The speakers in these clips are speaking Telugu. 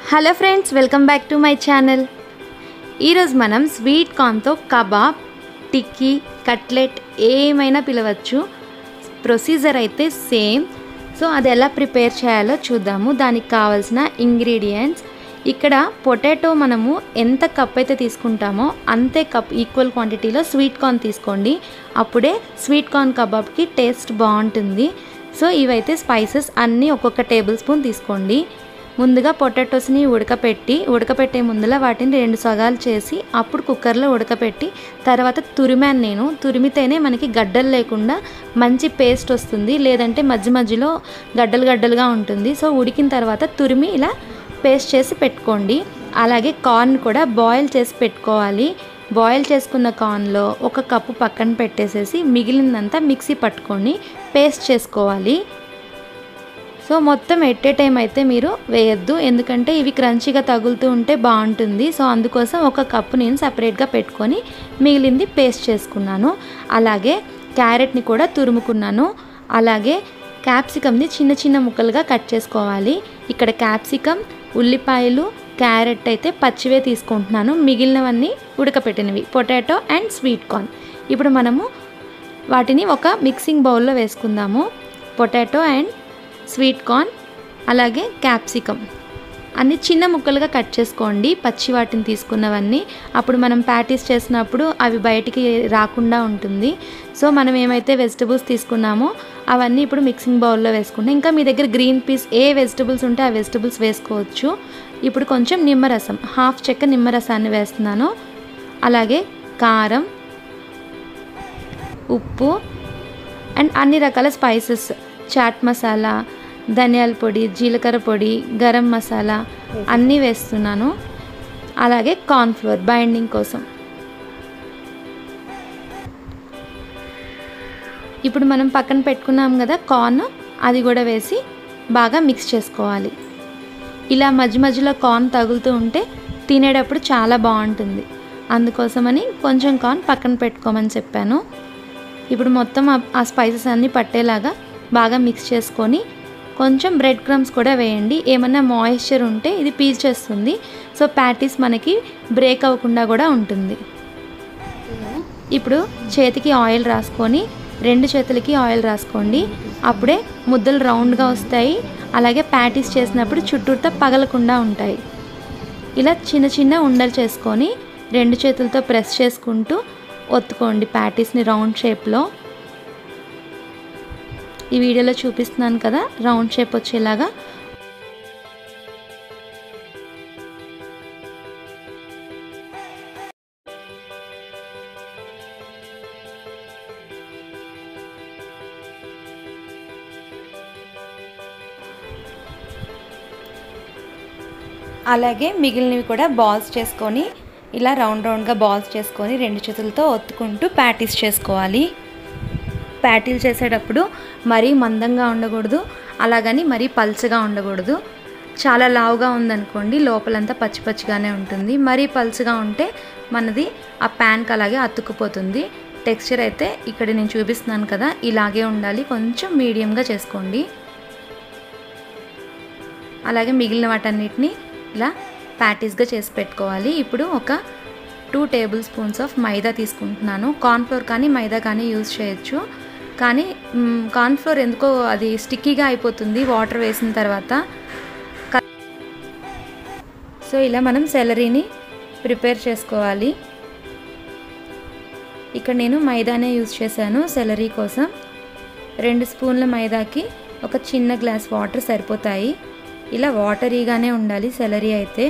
hello friends welcome back to my channel ఈరోజు మనం స్వీట్ కార్న్తో కబాబ్ టిక్కీ కట్లెట్ ఏమైనా పిలవచ్చు ప్రొసీజర్ అయితే సేమ్ సో అది ఎలా ప్రిపేర్ చేయాలో చూద్దాము దానికి కావాల్సిన ఇంగ్రీడియంట్స్ ఇక్కడ పొటాటో మనము ఎంత కప్ అయితే తీసుకుంటామో అంతే కప్ ఈక్వల్ క్వాంటిటీలో స్వీట్ కార్న్ తీసుకోండి అప్పుడే స్వీట్ కార్న్ కబాబ్కి టేస్ట్ బాగుంటుంది సో ఇవైతే స్పైసెస్ అన్నీ ఒక్కొక్క టేబుల్ స్పూన్ తీసుకోండి ముందుగా పొటాటోస్ని ఉడకపెట్టి ఉడకపెట్టే ముందులా వాటిని రెండు సగాలు చేసి అప్పుడు కుక్కర్లో ఉడకపెట్టి తర్వాత తురిమాను నేను తురిమితేనే మనకి గడ్డలు లేకుండా మంచి పేస్ట్ వస్తుంది లేదంటే మధ్య మధ్యలో గడ్డలు గడ్డలుగా ఉంటుంది సో ఉడికిన తర్వాత తురిమి ఇలా పేస్ట్ చేసి పెట్టుకోండి అలాగే కార్న్ కూడా బాయిల్ చేసి పెట్టుకోవాలి బాయిల్ చేసుకున్న కార్న్లో ఒక కప్పు పక్కన పెట్టేసేసి మిగిలిందంతా మిక్సీ పట్టుకొని పేస్ట్ చేసుకోవాలి సో మొత్తం ఎట్టే టైం అయితే మీరు వేయొద్దు ఎందుకంటే ఇవి క్రంచీగా తగులుతూ ఉంటే బాగుంటుంది సో అందుకోసం ఒక కప్పు నేను సపరేట్గా పెట్టుకొని మిగిలింది పేస్ట్ చేసుకున్నాను అలాగే క్యారెట్ని కూడా తురుముకున్నాను అలాగే క్యాప్సికమ్ని చిన్న చిన్న ముక్కలుగా కట్ చేసుకోవాలి ఇక్కడ క్యాప్సికమ్ ఉల్లిపాయలు క్యారెట్ అయితే పచ్చివే తీసుకుంటున్నాను మిగిలినవన్నీ ఉడకపెట్టినవి పొటాటో అండ్ స్వీట్ కార్న్ ఇప్పుడు మనము వాటిని ఒక మిక్సింగ్ బౌల్లో వేసుకుందాము పొటాటో అండ్ స్వీట్ కార్న్ అలాగే క్యాప్సికమ్ అన్ని చిన్న ముక్కలుగా కట్ చేసుకోండి పచ్చి వాటిని తీసుకున్నవన్నీ అప్పుడు మనం ప్యాటీస్ చేసినప్పుడు అవి బయటికి రాకుండా ఉంటుంది సో మనం ఏమైతే వెజిటబుల్స్ తీసుకున్నామో అవన్నీ ఇప్పుడు మిక్సింగ్ బౌల్లో వేసుకుంటాం ఇంకా మీ దగ్గర గ్రీన్ పీస్ ఏ వెజిటబుల్స్ ఉంటే ఆ వెజిటబుల్స్ వేసుకోవచ్చు ఇప్పుడు కొంచెం నిమ్మరసం హాఫ్ చెక్క నిమ్మరసాన్ని వేస్తున్నాను అలాగే కారం ఉప్పు అండ్ అన్ని రకాల స్పైసెస్ చాట్ మసాలా ధనియాల పొడి జీలకర్ర పొడి గరం మసాలా అన్నీ వేస్తున్నాను అలాగే కార్న్ఫ్లోర్ బైండింగ్ కోసం ఇప్పుడు మనం పక్కన పెట్టుకున్నాం కదా కార్న్ అది కూడా వేసి బాగా మిక్స్ చేసుకోవాలి ఇలా మధ్య మధ్యలో కార్న్ తగులుతూ ఉంటే తినేటప్పుడు చాలా బాగుంటుంది అందుకోసమని కొంచెం కార్న్ పక్కన పెట్టుకోమని చెప్పాను ఇప్పుడు మొత్తం ఆ స్పైసెస్ అన్నీ పట్టేలాగా బాగా మిక్స్ చేసుకొని కొంచెం బ్రెడ్ క్రమ్స్ కూడా వేయండి ఏమన్నా మాయిశ్చర్ ఉంటే ఇది పీల్చేస్తుంది సో ప్యాటీస్ మనకి బ్రేక్ అవ్వకుండా కూడా ఉంటుంది ఇప్పుడు చేతికి ఆయిల్ రాసుకొని రెండు చేతులకి ఆయిల్ రాసుకోండి అప్పుడే ముద్దలు రౌండ్గా వస్తాయి అలాగే ప్యాటీస్ చేసినప్పుడు చుట్టూతో పగలకుండా ఉంటాయి ఇలా చిన్న చిన్న ఉండలు చేసుకొని రెండు చేతులతో ప్రెస్ చేసుకుంటూ ఒత్తుకోండి ప్యాటీస్ని రౌండ్ షేప్లో ఈ వీడియోలో చూపిస్తున్నాను కదా రౌండ్ షేప్ వచ్చేలాగా అలాగే మిగిలినవి కూడా బాల్స్ చేసుకొని ఇలా రౌండ్ రౌండ్గా బాల్స్ చేసుకొని రెండు చేతులతో ఒత్తుకుంటూ ప్యాటీస్ చేసుకోవాలి ప్యాటీలు చేసేటప్పుడు మరీ మందంగా ఉండకూడదు అలాగని మరీ పల్చగా ఉండకూడదు చాలా లావుగా ఉందనుకోండి లోపలంతా పచ్చి పచ్చిగానే ఉంటుంది మరీ పల్చగా ఉంటే మనది ఆ ప్యాన్కి అలాగే అతుక్కుపోతుంది టెక్స్చర్ అయితే ఇక్కడ నేను చూపిస్తున్నాను కదా ఇలాగే ఉండాలి కొంచెం మీడియంగా చేసుకోండి అలాగే మిగిలిన వాటన్నిటిని ఇలా ప్యాటీస్గా చేసి పెట్టుకోవాలి ఇప్పుడు ఒక two tablespoons of maida తీసుకుంటున్నాను కార్న్ఫ్లోర్ కానీ మైదా కానీ యూజ్ చేయొచ్చు కానీ కార్న్ఫ్లోర్ ఎందుకో అది స్టిక్కీగా అయిపోతుంది వాటర్ వేసిన తర్వాత సో ఇలా మనం సెలరీని ప్రిపేర్ చేసుకోవాలి ఇక్కడ నేను మైదానే యూజ్ చేశాను సెలరీ కోసం రెండు స్పూన్ల మైదాకి ఒక చిన్న గ్లాస్ వాటర్ సరిపోతాయి ఇలా వాటరీగానే ఉండాలి సెలరీ అయితే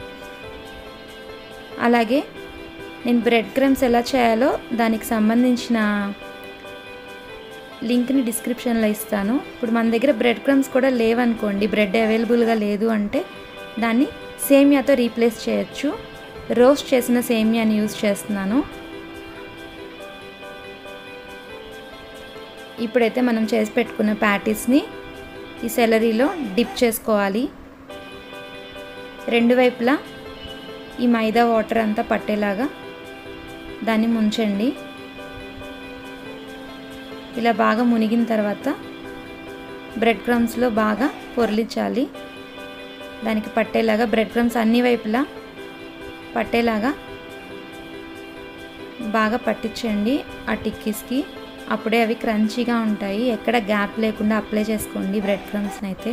అలాగే నేను బ్రెడ్ క్రమ్స్ ఎలా చేయాలో దానికి సంబంధించిన లింక్ని డిస్క్రిప్షన్లో ఇస్తాను ఇప్పుడు మన దగ్గర బ్రెడ్ క్రమ్స్ కూడా లేవనుకోండి బ్రెడ్ అవైలబుల్గా లేదు అంటే దాన్ని సేమియాతో రీప్లేస్ చేయొచ్చు రోస్ట్ చేసిన సేమియాని యూజ్ చేస్తున్నాను ఇప్పుడైతే మనం చేసి పెట్టుకున్న ప్యాటీస్ని ఈ సెలరీలో డిప్ చేసుకోవాలి రెండు వైపులా ఈ మైదా వాటర్ అంతా పట్టేలాగా దాన్ని ముంచండి ఇలా బాగా మునిగిన తర్వాత బ్రెడ్ క్రమ్స్లో బాగా పొరలించాలి దానికి పట్టేలాగా బ్రెడ్ క్రమ్స్ అన్ని వైపులా పట్టేలాగా బాగా పట్టించండి ఆ టిక్కీస్కి అప్పుడే అవి క్రంచీగా ఉంటాయి ఎక్కడ గ్యాప్ లేకుండా అప్లై చేసుకోండి బ్రెడ్ క్రమ్స్ని అయితే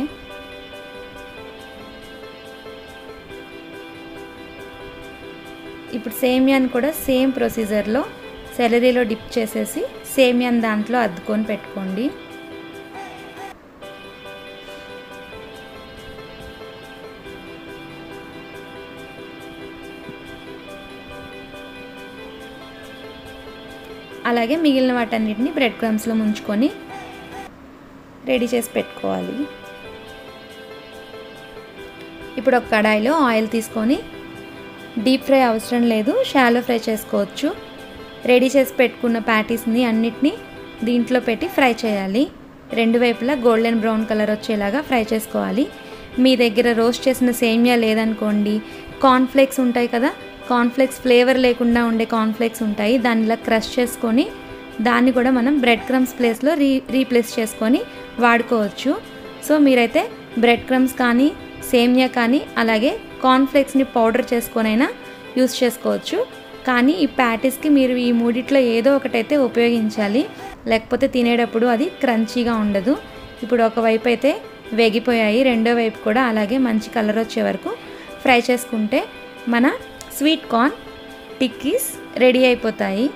ఇప్పుడు సేమియాని కూడా సేమ్ ప్రొసీజర్లో సెలరీలో డిప్ చేసేసి సేమియాని దాంట్లో అద్దుకొని పెట్టుకోండి అలాగే మిగిలిన వాటన్నిటిని బ్రెడ్ క్రమ్స్లో ముంచుకొని రెడీ చేసి పెట్టుకోవాలి ఇప్పుడు ఒక కడాయిలో ఆయిల్ తీసుకొని డీప్ ఫ్రై అవసరం లేదు షాలో ఫ్రై చేసుకోవచ్చు రెడీ చేసి పెట్టుకున్న ప్యాటీస్ని అన్నిటినీ దీంట్లో పెట్టి ఫ్రై చేయాలి రెండు వైపులా గోల్డెన్ బ్రౌన్ కలర్ వచ్చేలాగా ఫ్రై చేసుకోవాలి మీ దగ్గర రోస్ట్ చేసిన సేమియా లేదనుకోండి కార్న్ఫ్లేక్స్ ఉంటాయి కదా కార్న్ఫ్లేక్స్ ఫ్లేవర్ లేకుండా ఉండే కార్న్ఫ్లేక్స్ ఉంటాయి దాన్ని ఇలా క్రష్ చేసుకొని దాన్ని కూడా మనం బ్రెడ్ క్రమ్స్ ప్లేస్లో రీ రీప్లేస్ చేసుకొని వాడుకోవచ్చు సో మీరైతే బ్రెడ్ క్రమ్స్ కానీ సేమియా కానీ అలాగే కార్న్ఫ్లేక్స్ని పౌడర్ చేసుకొనైనా యూస్ చేసుకోవచ్చు కానీ ఈ ప్యాటీస్కి మీరు ఈ మూడిట్లో ఏదో ఒకటైతే ఉపయోగించాలి లేకపోతే తినేటప్పుడు అది క్రంచీగా ఉండదు ఇప్పుడు ఒకవైపు అయితే వేగిపోయాయి రెండో వైపు కూడా అలాగే మంచి కలర్ వచ్చే వరకు ఫ్రై చేసుకుంటే మన స్వీట్ కార్న్ టిక్కీస్ రెడీ అయిపోతాయి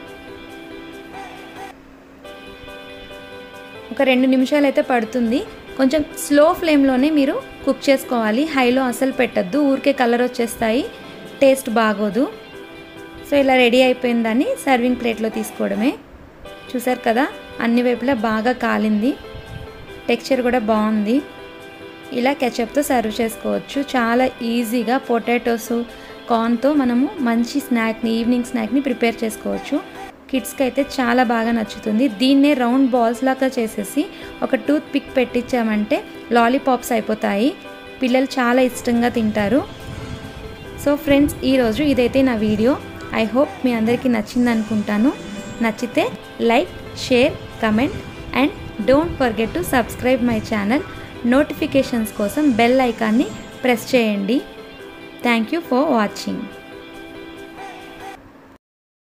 ఒక రెండు నిమిషాలు అయితే పడుతుంది కొంచెం స్లో ఫ్లేమ్లోనే మీరు కుక్ చేసుకోవాలి హైలో అసలు పెట్టద్దు ఊరికే కలర్ వచ్చేస్తాయి టేస్ట్ బాగోదు సో ఇలా రెడీ అయిపోయిన దాన్ని సర్వింగ్ ప్లేట్లో తీసుకోవడమే చూసారు కదా అన్ని వైపులా బాగా కాలింది టెక్స్చర్ కూడా బాగుంది ఇలా కెచప్తో సర్వ్ చేసుకోవచ్చు చాలా ఈజీగా పొటాటోస్ కార్న్తో మనము మంచి స్నాక్ని ఈవినింగ్ స్నాక్ని ప్రిపేర్ చేసుకోవచ్చు కిడ్స్కి అయితే చాలా బాగా నచ్చుతుంది దీన్నే రౌండ్ బాల్స్ లాగా చేసేసి ఒక టూత్ పిక్ పెట్టించామంటే లాలీపాప్స్ అయిపోతాయి పిల్లలు చాలా ఇష్టంగా తింటారు సో ఫ్రెండ్స్ ఈరోజు ఇదైతే నా వీడియో ఐ హోప్ మీ అందరికీ నచ్చింది అనుకుంటాను నచ్చితే like share comment and don't forget to subscribe my channel notifications కోసం బెల్ ఐకాన్ని ప్రెస్ చేయండి థ్యాంక్ యూ ఫర్ వాచింగ్